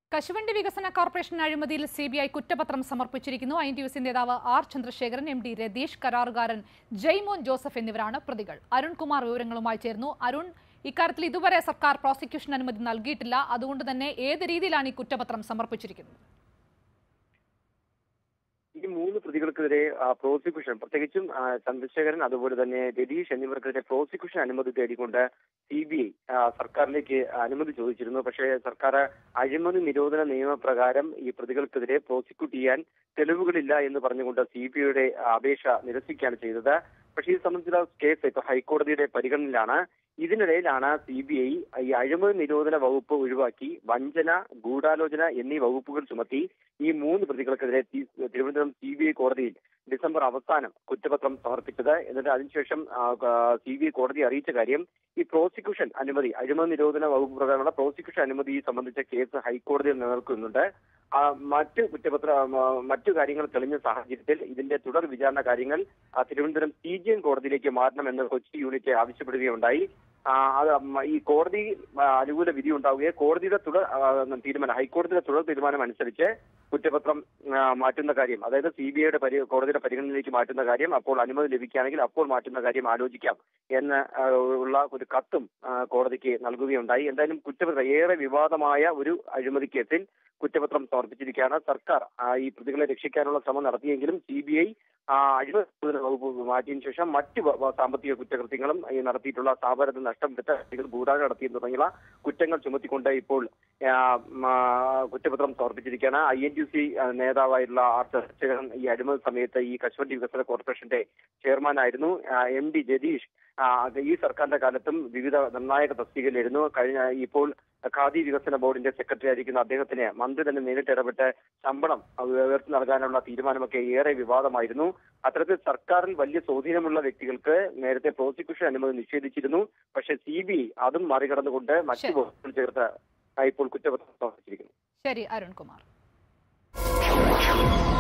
കശുവണ്ടി വികസന കോർപ്പറേഷൻ അഴിമതിയിൽ സി ബി ഐ കുറ്റപത്രം സമർപ്പിച്ചിരിക്കുന്നു ഐ ടി യുസി നേതാവ് R Chandrasekharan M D Ratheesh കരാറുകാരൻ ജയ്മോൻ ജോസഫ് എന്നിവരാണ് പ്രതികൾ അരുൺകുമാർ വിവരങ്ങളുമായി ചേർന്നു അരുൺ ഇക്കാര്യത്തിൽ ഇതുവരെ സർക്കാർ പ്രോസിക്യൂഷൻ അനുമതി നൽകിയിട്ടില്ല അതുകൊണ്ട് തന്നെ ഏത് രീതിയിലാണ് ഈ കുറ്റപത്രം സമർപ്പിച്ചിരിക്കുന്നത് ഈ മൂന്ന് പ്രതികൾക്കെതിരെ ആ, പ്രോസിക്യൂഷൻ പ്രത്യേകിച്ചും ആ, ചന്ദ്രശേഖരൻ അതുപോലെ തന്നെ രതീഷ് എന്നിവർക്കെതിരെ പ്രോസിക്യൂഷൻ അനുമതി തേടിക്കൊണ്ട് സി ബി ഐ സർക്കാരിലേക്ക് അനുമതി ചോദിച്ചിരുന്നു പക്ഷേ സർക്കാർ അഴിമതി നിരോധന നിയമപ്രകാരം ഈ പ്രതികൾക്കെതിരെ പ്രോസിക്യൂട്ട് ചെയ്യാൻ തെളിവുകളില്ല എന്ന് പറഞ്ഞുകൊണ്ട് സി ബി ഐയുടെ അപേക്ഷ നിരസിക്കുകയാണ് ചെയ്തത് പക്ഷേ ഇത് സംബന്ധിച്ചുള്ള കേസ് ഇപ്പൊ ഹൈക്കോടതിയുടെ പരിഗണനയിലാണ് ഇതിനിടയിലാണ് സി ബി ഐ ഈ അഴിമതി നിരോധന വകുപ്പ് ഒഴിവാക്കി വഞ്ചന ഗൂഢാലോചന എന്നീ വകുപ്പുകൾ ചുമത്തി ഈ മൂന്ന് പ്രതികൾക്കെതിരെ തി- തിരുവനന്തപുരം സി ബി ഐ കോടതിയിൽ ഡിസംബർ അവസാനം കുറ്റപത്രം സമർപ്പിച്ചത് എന്നിട്ട് അതിനുശേഷം സി ബി ഐ കോടതി അറിയിച്ച കാര്യം ഈ പ്രോസിക്യൂഷൻ അനുമതി അഴിമതി നിരോധന വകുപ്പ് പ്രകാരമുള്ള പ്രോസിക്യൂഷൻ അനുമതി സംബന്ധിച്ച കേസ് ഹൈക്കോടതിയിൽ നിലനിൽക്കുന്നുണ്ട് ആ, മറ്റ് കുറ്റപത്ര ആ, മറ്റു കാര്യങ്ങൾ തെളിഞ്ഞ സാഹചര്യത്തിൽ ഇതിന്റെ തുടർ വിചാരണ കാര്യങ്ങൾ ആ, തിരുവനന്തപുരം സി ജി എം കോടതിയിലേക്ക് മാറ്റണമെന്ന് കൊച്ചി യൂണിറ്റ് ആവശ്യപ്പെടുകയുണ്ടായി ആ, അത് മ- ഈ കോടതി ആ, അനുകൂല വിധി ഉണ്ടാവുകയും കോടതിയുടെ തുടർ ആ, തീരുമാനം ഹൈക്കോടതിയുടെ തുടർ തീരുമാനം അനുസരിച്ച് കുറ്റപത്രം ആ, മാറ്റുന്ന കാര്യം അതായത് സി ബി ഐയുടെ പരി കോടതിയുടെ പരിഗണനയിലേക്ക് മാറ്റുന്ന കാര്യം അപ്പോൾ അനുമതി ലഭിക്കുകയാണെങ്കിൽ അപ്പോൾ മാറ്റുന്ന കാര്യം ആലോചിക്കാം എന്ന് ആ, ഉള്ള ഒരു കത്തും ആ, കോടതിക്ക് നൽകുകയുണ്ടായി എന്തായാലും കുറ്റപത്രം ഏറെ വിവാദമായ ഒരു അഴിമതി കേസിൽ കുറ്റപത്രം സമർപ്പിച്ചിരിക്കുകയാണ് സർക്കാർ ആ, ഈ പ്രതികളെ രക്ഷിക്കാനുള്ള ശ്രമം നടത്തിയെങ്കിലും സി ബി ഐ അഴിമതി വകുപ്പ് മാറ്റിയതിനു ശേഷം മറ്റ് വ- വ- സാമ്പത്തിക കുറ്റകൃത്യങ്ങളും ഈ നടത്തിയിട്ടുള്ള സ്ഥാപനത്തിൽ നഷ്ടപ്പെട്ട വ്യക്തികൾ ഗൂഢാലോചന നടത്തിയെന്ന് തുടങ്ങിയുള്ള കുറ്റങ്ങൾ ചുമത്തിക്കൊണ്ട് ഇപ്പോൾ ആ, മ, കുറ്റപത്രം സമർപ്പിച്ചിരിക്കുകയാണ് ഐ എൻ ടി സി നേതാവായിട്ടുള്ള ആർ ചന്ദ്രശേഖരൻ ഈ അഴിമതി സമയത്ത് ഈ കശുവണ്ടി വികസന കോർപ്പറേഷന്റെ ചെയർമാനായിരുന്നു എം ഡി ജതീഷ് ആ, അത് ഈ സർക്കാരിന്റെ കാലത്തും വിവിധ നിർണായക തസ്തികയിലായിരുന്നു കഴിഞ്ഞ ഇപ്പോൾ ഖാദി വികസന ബോർഡിന്റെ സെക്രട്ടറി ആയിരിക്കുന്ന അദ്ദേഹത്തിന് മന്ത്രി തന്നെ നേരിട്ട് ഇടപെട്ട് ശമ്പളം ഉയർത്തി നൽകാനുള്ള തീരുമാനമൊക്കെ ഏറെ വിവാദമായിരുന്നു അത്തരത്തിൽ സർക്കാരിൽ വലിയ സ്വാധീനമുള്ള വ്യക്തികൾക്ക് നേരത്തെ പ്രോസിക്യൂഷൻ അനുമതി നിഷേധിച്ചിരുന്നു പക്ഷേ സി ബി ഐ അതും മറികടന്നുകൊണ്ട് മറ്റു ശരി. വകുപ്പുകൾ ചേർത്ത് ആ, ഇപ്പോൾ കുറ്റപത്രം സമർപ്പിച്ചിരിക്കുന്നു ശരി അരുൺകുമാർ